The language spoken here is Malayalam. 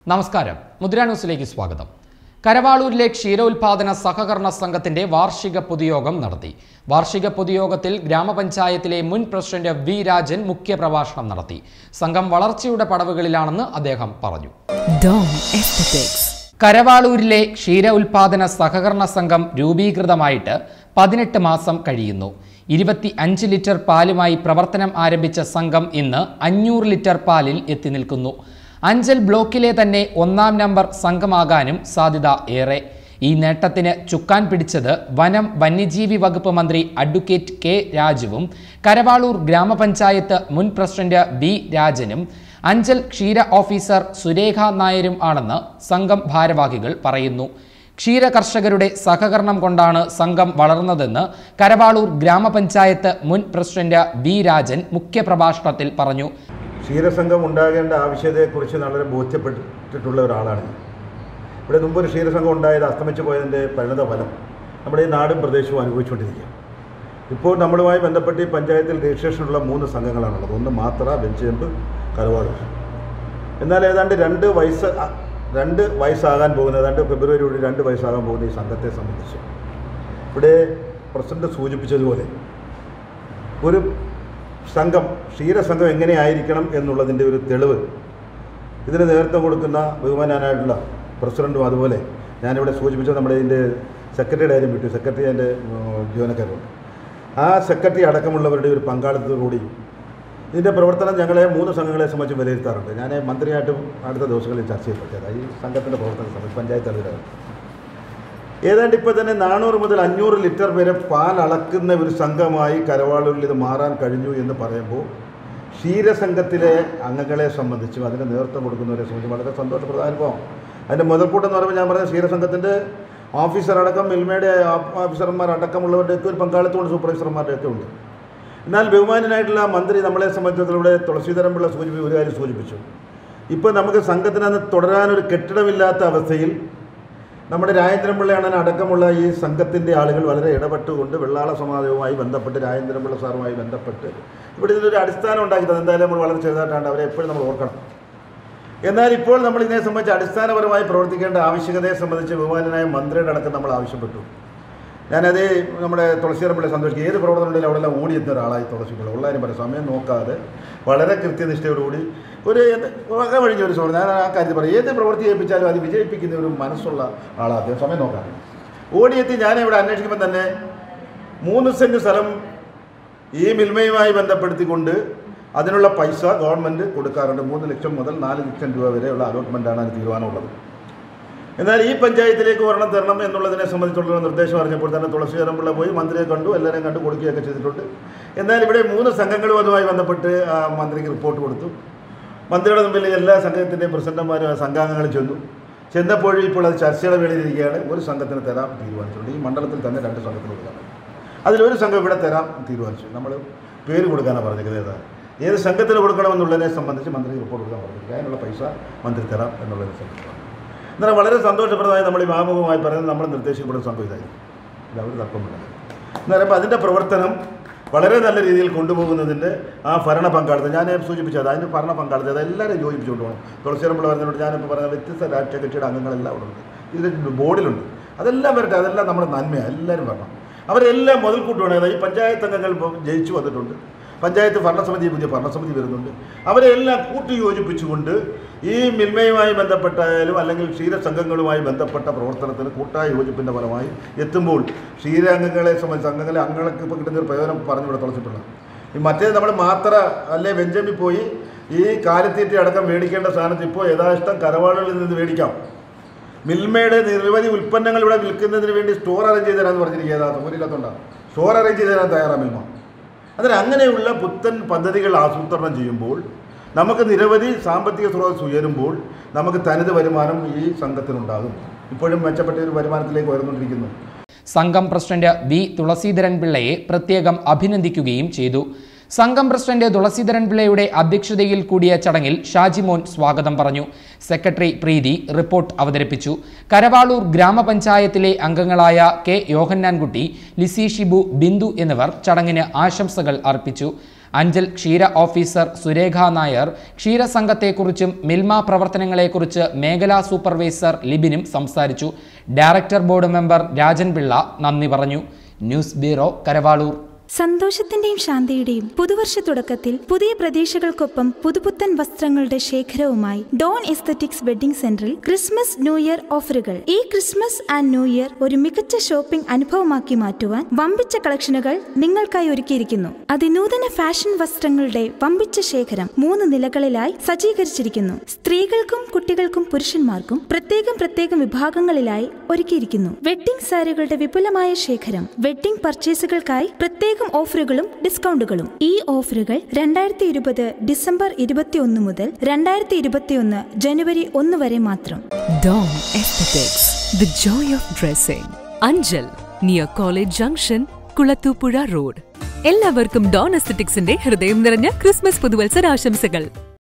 നമസ്കാരം മുദ്ര ന്യൂസിലേക്ക് സ്വാഗതം കരവാളൂരിലെ ക്ഷീരോത്പാദന സഹകരണ സംഘത്തിന്റെ വാർഷിക പൊതുയോഗം നടത്തി വാർഷിക പൊതുയോഗത്തിൽ ഗ്രാമപഞ്ചായത്തിലെ മുൻ പ്രസിഡന്റ് വി രാജൻ മുഖ്യപ്രഭാഷണം നടത്തി സംഘം വളർച്ചയുടെ പടവുകളിലാണെന്ന് അദ്ദേഹം പറഞ്ഞു Dom Aesthetics. കരവാളൂരിലെ ക്ഷീര ഉൽപാദന സഹകരണ സംഘം രൂപീകൃതമായിട്ട് പതിനെട്ട് മാസം കഴിയുന്നു ഇരുപത്തി അഞ്ച് ലിറ്റർ പാലുമായി പ്രവർത്തനം ആരംഭിച്ച സംഘം ഇന്ന് അഞ്ഞൂറ് ലിറ്റർ പാലിൽ എത്തി നിൽക്കുന്നു അഞ്ചൽ ബ്ലോക്കിലെ തന്നെ ഒന്നാം നമ്പർ സംഘമാകാനും സാധ്യത ഏറെ ഈ നേട്ടത്തിന് ചുക്കാൻ പിടിച്ചത് വനം വന്യജീവി വകുപ്പ് മന്ത്രി അഡ്വക്കേറ്റ് കെ രാജുവും കരവാളൂർ ഗ്രാമപഞ്ചായത്ത് മുൻ പ്രസിഡന്റ് ബി രാജനും അഞ്ചൽ ക്ഷീര ഓഫീസർ സുരേഖ നായരും ആണെന്ന് സംഘം ഭാരവാഹികൾ പറയുന്നു ക്ഷീര കർഷകരുടെ സഹകരണം കൊണ്ടാണ് സംഘം വളർന്നതെന്ന് കരവാളൂർ ഗ്രാമപഞ്ചായത്ത് മുൻ പ്രസിഡന്റ് ബി രാജൻ മുഖ്യപ്രഭാഷണത്തിൽ പറഞ്ഞു ക്ഷീരസംഘം ഉണ്ടാകേണ്ട ആവശ്യതയെക്കുറിച്ച് വളരെ ബോധ്യപ്പെട്ടിട്ടുള്ള ഒരാളാണ് ഞാൻ ഇവിടെ മുമ്പ് ഒരു ക്ഷീരസംഘം ഉണ്ടായത് അസ്തമിച്ചു പോയതിൻ്റെ പരിണത ഫലം നമ്മുടെ ഈ നാടും പ്രദേശവും അനുഭവിച്ചുകൊണ്ടിരിക്കുക ഇപ്പോൾ നമ്മളുമായി ബന്ധപ്പെട്ട് ഈ പഞ്ചായത്തിൽ രജിസ്ട്രേഷനുള്ള മൂന്ന് സംഘങ്ങളാണുള്ളത് ഒന്ന് മാത്ര വെഞ്ചേമ്പ് കരവാളൂർ എന്നാൽ ഏതാണ്ട് രണ്ട് വയസ്സ് അ- രണ്ട് വയസ്സാകാൻ പോകുന്ന ഏതാണ്ട് ഫെബ്രുവരിയോട് രണ്ട് വയസ്സാകാൻ പോകുന്ന ഈ സംഘത്തെ സംബന്ധിച്ച് ഇവിടെ പ്രസിഡന്റ് സൂചിപ്പിച്ചതുപോലെ ഒരു സംഘം ക്ഷീരസംഘം എങ്ങനെയായിരിക്കണം എന്നുള്ളതിൻ്റെ ഒരു തെളിവ് ഇതിന് നേതൃത്വം കൊടുക്കുന്ന ബഹുമാനായിട്ടുള്ള പ്രസിഡൻറ്റും അതുപോലെ ഞാനിവിടെ സൂചിപ്പിച്ച നമ്മുടെ ഇതിൻ്റെ സെക്രട്ടറിയുടെ കാര്യം വിട്ടു സെക്രട്ടറി എൻ്റെ ജീവനക്കാരുണ്ട് ആ സെക്രട്ടറി അടക്കമുള്ളവരുടെ ഒരു പങ്കാളിത്തത്തോടുകൂടി ഇതിൻ്റെ പ്രവർത്തനം ഞങ്ങളെ മൂന്ന് സംഘങ്ങളെ സംബന്ധിച്ച് വിലയിരുത്താറുണ്ട് ഞാൻ മന്ത്രിയായിട്ടും അടുത്ത ദിവസങ്ങളിൽ ചർച്ച ചെയ്യപ്പെട്ടത് ഈ സംഘത്തിൻ്റെ പ്രവർത്തനം സംബന്ധിച്ച് പഞ്ചായത്ത് തലത്തിലാണ് ഏതാണ്ട് ഇപ്പോൾ തന്നെ നാനൂറ് മുതൽ അഞ്ഞൂറ് ലിറ്റർ വരെ പാൽ അളക്കുന്ന ഒരു സംഘമായി കരവാളൂരിൽ ഇത് മാറാൻ കഴിഞ്ഞു എന്ന് പറയുമ്പോൾ ക്ഷീരസംഘത്തിലെ അംഗങ്ങളെ സംബന്ധിച്ചും അതിന് നേതൃത്വം കൊടുക്കുന്നവരെ സംബന്ധിച്ചും വളരെ സന്തോഷപ്രദമായ അനുഭവം അതിൻ്റെ മുതൽക്കൂട്ടം എന്ന് പറയുമ്പോൾ ഞാൻ പറഞ്ഞ ക്ഷീരസംഘത്തിൻ്റെ ഓഫീസർ അടക്കം മിൽമയുടെ ഓഫീസർമാർ അടക്കമുള്ളവരുടെയൊക്കെ ഒരു പങ്കാളിത്തമുണ്ട് സൂപ്പർവൈസർമാരുടെയൊക്കെ ഉണ്ട് എന്നാൽ ബഹുമാനായിട്ടുള്ള മന്ത്രി നമ്മളെ സംബന്ധിച്ചിടത്തോളം ഇവിടെ തുളസീധരൻ പിള്ള സൂചിപ്പി ഒരു കാര്യം സൂചിപ്പിച്ചു ഇപ്പോൾ നമുക്ക് സംഘത്തിനകത്ത് തുടരാനൊരു കെട്ടിടമില്ലാത്ത അവസ്ഥയിൽ നമ്മുടെ രാജേന്ദ്രൻപിള്ളയാണ് അടക്കമുള്ള ഈ സംഘത്തിൻ്റെ ആളുകൾ വളരെ ഇടപെട്ടുകൊണ്ട് വെള്ളാള സമാജവുമായി ബന്ധപ്പെട്ട് രാജേന്ദ്രൻപിള്ള സാറുമായി ബന്ധപ്പെട്ട് ഇവിടെ ഇതിനൊരു അടിസ്ഥാനം ഉണ്ടാക്കി തന്നെ എന്തായാലും നമ്മൾ വളരെ ചെറുതായിട്ടാണ് അവരെ എപ്പോഴും നമ്മൾ ഓർക്കണം എന്നാൽ ഇപ്പോൾ നമ്മൾ ഇതിനെ സംബന്ധിച്ച് അടിസ്ഥാനപരമായി പ്രവർത്തിക്കേണ്ട ആവശ്യകതയെ സംബന്ധിച്ച് ബഹുമാനായ മന്ത്രിയുടെ അടക്കം നമ്മൾ ആവശ്യപ്പെട്ടു ഞാനത് നമ്മുടെ തുളസിയറമ്പിള്ളെ സന്തോഷിക്കും ഏത് പ്രവർത്തനം ഉണ്ടെങ്കിലും അവിടെ എല്ലാം ഓടിയെത്തുന്ന ഒരാളായി തുളസിപ്പിള്ള ഉള്ളതിനും പറയും സമയം നോക്കാതെ വളരെ കൃത്യനിഷ്ഠയോടുകൂടി ഒരു എന്ത് വക കഴിഞ്ഞ ഒരു സുഹൃത്ത് ഞാൻ ആ കാര്യത്തിൽ പറയും ഏത് പ്രവൃത്തി ചെയ്യിപ്പിച്ചാലും അത് വിജയിപ്പിക്കുന്ന ഒരു മനസ്സുള്ള ആളാണ് അദ്ദേഹം സമയം നോക്കാതെ ഓടിയെത്തി ഞാൻ ഇവിടെ അന്വേഷിക്കുമ്പോൾ തന്നെ മൂന്ന് സെൻറ്റ് സ്ഥലം ഈ മിൽമയുമായി ബന്ധപ്പെടുത്തിക്കൊണ്ട് അതിനുള്ള പൈസ ഗവൺമെൻറ് കൊടുക്കാറുണ്ട് മൂന്ന് ലക്ഷം മുതൽ നാല് ലക്ഷം രൂപ വരെയുള്ള അലോട്ട്മെൻറ്റാണ് അതിന് തീരുമാനമുള്ളത് എന്നാൽ ഈ പഞ്ചായത്തിലേക്ക് ഒരെണ്ണം തരണം എന്നുള്ളതിനെ സംബന്ധിച്ചുള്ള നിർദ്ദേശം അറിഞ്ഞപ്പോൾ തന്നെ തുളസീധരൻപിള്ള പോയി മന്ത്രിയെ കണ്ടു എല്ലാവരെയും കണ്ടു കൊടുക്കുകയൊക്കെ ചെയ്തിട്ടുണ്ട് എന്നാൽ ഇവിടെ മൂന്ന് സംഘങ്ങളും അതുമായി ബന്ധപ്പെട്ട് ആ മന്ത്രിക്ക് റിപ്പോർട്ട് കൊടുത്തു മന്ത്രിയുടെ മുമ്പിൽ എല്ലാ സംഘത്തിൻ്റെയും പ്രസിഡന്റുമാരും ആ സംഘാംഗങ്ങളും ചെന്നു ചെന്നപ്പോഴും ഇപ്പോൾ അത് ചർച്ചയുടെ വേളയിലിരിക്കുകയാണ് ഒരു സംഘത്തിന് തരാൻ തീരുമാനിച്ചിട്ടുണ്ട് ഈ മണ്ഡലത്തിൽ തന്നെ രണ്ട് സംഘത്തിന് കൊടുക്കാൻ അതിലൊരു സംഘം ഇവിടെ തരാൻ തീരുമാനിച്ചു നമ്മൾ പേര് കൊടുക്കാനാണ് പറഞ്ഞിരിക്കുന്നത് ഏതാ ഏത് സംഘത്തിന് കൊടുക്കണമെന്നുള്ളതിനെ സംബന്ധിച്ച് മന്ത്രി റിപ്പോർട്ട് കൊടുക്കാൻ പറഞ്ഞിരിക്കുക അതിനുള്ള പൈസ മന്ത്രി തരാം എന്നുള്ളതിനെ സംബന്ധിച്ച് എന്നാൽ വളരെ സന്തോഷപ്രദമായി നമ്മൾ ഈ മാമുഖമായി പറയുന്നത് നമ്മൾ നിർദ്ദേശിക്കപ്പെടുന്ന സംഭവം ഇതായിരുന്നു ഇത് അവർ തർക്കമില്ല എന്ന് പറയുമ്പോൾ അതിൻ്റെ പ്രവർത്തനം വളരെ നല്ല രീതിയിൽ കൊണ്ടുപോകുന്നതിൻ്റെ ആ ഭരണ പങ്കാളിത്തം ഞാൻ സൂചിപ്പിച്ചത് അതിൻ്റെ ഭരണ പങ്കാളിത്തം അത് എല്ലാവരെയും യോജിപ്പിച്ചുകൊണ്ട് പോകണം തുളസിയറമ്പിള്ള പറഞ്ഞുകൊണ്ട് ഞാനിപ്പോൾ പറഞ്ഞ വ്യത്യസ്ത രാഷ്ട്രീയ കക്ഷിയുടെ അംഗങ്ങളെല്ലാം അവിടെ ഉണ്ട് ഇതിൽ ബോർഡിലുണ്ട് അതെല്ലാം വരട്ടെ അതെല്ലാം നമ്മുടെ നന്മയാണ് എല്ലാവരും വരണം അവരെല്ലാം മുതൽക്കൂട്ടുമാണ് അതായത് ഈ പഞ്ചായത്ത് അംഗങ്ങൾ ഇപ്പോൾ ജയിച്ചു വന്നിട്ടുണ്ട് പഞ്ചായത്ത് ഭരണസമിതി പുതിയ ഭരണസമിതി വരുന്നുണ്ട് അവരെല്ലാം കൂട്ടി യോജിപ്പിച്ചുകൊണ്ട് ഈ മിൽമയുമായി ബന്ധപ്പെട്ടായാലും അല്ലെങ്കിൽ ക്ഷീരസംഘങ്ങളുമായി ബന്ധപ്പെട്ട പ്രവർത്തനത്തിന് കൂട്ടായ യോജിപ്പിൻ്റെ ഫലമായി എത്തുമ്പോൾ ക്ഷീരാംഗങ്ങളെ സംബന്ധിച്ച് അംഗങ്ങളെ അംഗങ്ങൾക്ക് ഇപ്പോൾ കിട്ടുന്ന ഒരു പ്രയോജനം പറഞ്ഞുകൂടെ തുളച്ചിട്ടുള്ള ഈ മറ്റേ നമ്മൾ മാത്ര അല്ലെ വെഞ്ചമ്പി പോയി ഈ കാലിത്തീറ്റ അടക്കം മേടിക്കേണ്ട സ്ഥാനത്ത് ഇപ്പോൾ യഥാഷ്ടം കരവാളുകളിൽ നിന്ന് മേടിക്കാം മിൽമയുടെ നിരവധി ഉൽപ്പന്നങ്ങൾ ഇവിടെ വിൽക്കുന്നതിന് വേണ്ടി സ്റ്റോർ അറേഞ്ച് ചെയ്ത് തരാമെന്ന് പറഞ്ഞിരിക്കുക ഏതാ സൗകര്യമില്ലാത്തതുകൊണ്ടാണ് സ്റ്റോർ അറേഞ്ച് ചെയ്ത് തരാൻ തയ്യാറാണ് മിൽമ അതിന് അങ്ങനെയുള്ള പുത്തൻ പദ്ധതികൾ ആസൂത്രണം ചെയ്യുമ്പോൾ നമുക്ക് നിരവധി സാമ്പത്തിക സ്രോതസ് ഉയരുമ്പോൾ നമുക്ക് തനത് വരുമാനം ഈ സംഘത്തിനുണ്ടാകും ഇപ്പോഴും മെച്ചപ്പെട്ട ഒരു വരുമാനത്തിലേക്ക് ഉയർന്നുകൊണ്ടിരിക്കുന്നു സംഘം പ്രസിഡന്റ് വി തുളസീധരൻ പിള്ളയെ പ്രത്യേകം അഭിനന്ദിക്കുകയും ചെയ്തു സംഘം പ്രസിഡന്റ് തുളസീധരൻ പിള്ളയുടെ അധ്യക്ഷതയിൽ കൂടിയ ചടങ്ങിൽ ഷാജിമോൻ സ്വാഗതം പറഞ്ഞു സെക്രട്ടറി പ്രീതി റിപ്പോർട്ട് അവതരിപ്പിച്ചു കരവാളൂർ ഗ്രാമപഞ്ചായത്തിലെ അംഗങ്ങളായ കെ യോഹന്നാൻകുട്ടി ലിസി ഷിബു ബിന്ദു എന്നിവർ ചടങ്ങിന് ആശംസകൾ അർപ്പിച്ചു അഞ്ചൽ ക്ഷീര ഓഫീസർ സുരേഖ നായർ ക്ഷീരസംഘത്തെക്കുറിച്ചും മിൽമ പ്രവർത്തനങ്ങളെക്കുറിച്ച് മേഖലാ സൂപ്പർവൈസർ ലിബിനും സംസാരിച്ചു director board member Rajan Pillai നന്ദി പറഞ്ഞു ന്യൂസ് ബ്യൂറോ കരവാളൂർ സന്തോഷത്തിന്റെയും ശാന്തിയുടെയും പുതുവർഷ തുടക്കത്തിൽ പുതിയ പ്രതീക്ഷകൾക്കൊപ്പം പുതുപുത്തൻ വസ്ത്രങ്ങളുടെ ശേഖരവുമായി ഡോൺ എസ്തറ്റിക്സ് വെഡിംഗ് സെന്ററിൽ ക്രിസ്മസ് ന്യൂ ഇയർ ഓഫറുകൾ ഈ ക്രിസ്മസ് ആൻഡ് ന്യൂ ഇയർ ഒരു മികച്ച ഷോപ്പിംഗ് അനുഭവമാക്കി മാറ്റുവാൻ വമ്പിച്ച കളക്ഷനുകൾ നിങ്ങൾക്കായി ഒരുക്കിയിരിക്കുന്നു അതിനൂതന ഫാഷൻ വസ്ത്രങ്ങളുടെ വമ്പിച്ച ശേഖരം മൂന്ന് നിലകളിലായി സജ്ജീകരിച്ചിരിക്കുന്നു സ്ത്രീകൾക്കും കുട്ടികൾക്കും പുരുഷന്മാർക്കും പ്രത്യേകം പ്രത്യേകം വിഭാഗങ്ങളിലായി ഒരുക്കിയിരിക്കുന്നു വെഡ്ഡിംഗ് സാരികളുടെ വിപുലമായ ശേഖരം വെഡ്ഡിംഗ് പർച്ചേസുകൾക്കായി പ്രത്യേകം ഓഫറുകളും ഡിസ്കൗണ്ടുകളും ഈ ഓഫറുകൾ രണ്ടായിരത്തി ഇരുപത് ഡിസംബർ ഇരുപത്തിയൊന്ന് മുതൽ രണ്ടായിരത്തി ഇരുപത്തിയൊന്ന് ജനുവരി ഒന്ന് വരെ മാത്രം Dom Aesthetics, the joy of dressing. Anchal near college junction Kulathupuzha road എല്ലാവർക്കും ഡോൺ എസ്തറ്റിക്സിന്റെ ഹൃദയം നിറഞ്ഞ ക്രിസ്മസ് പുതുവത്സരാശംസകൾ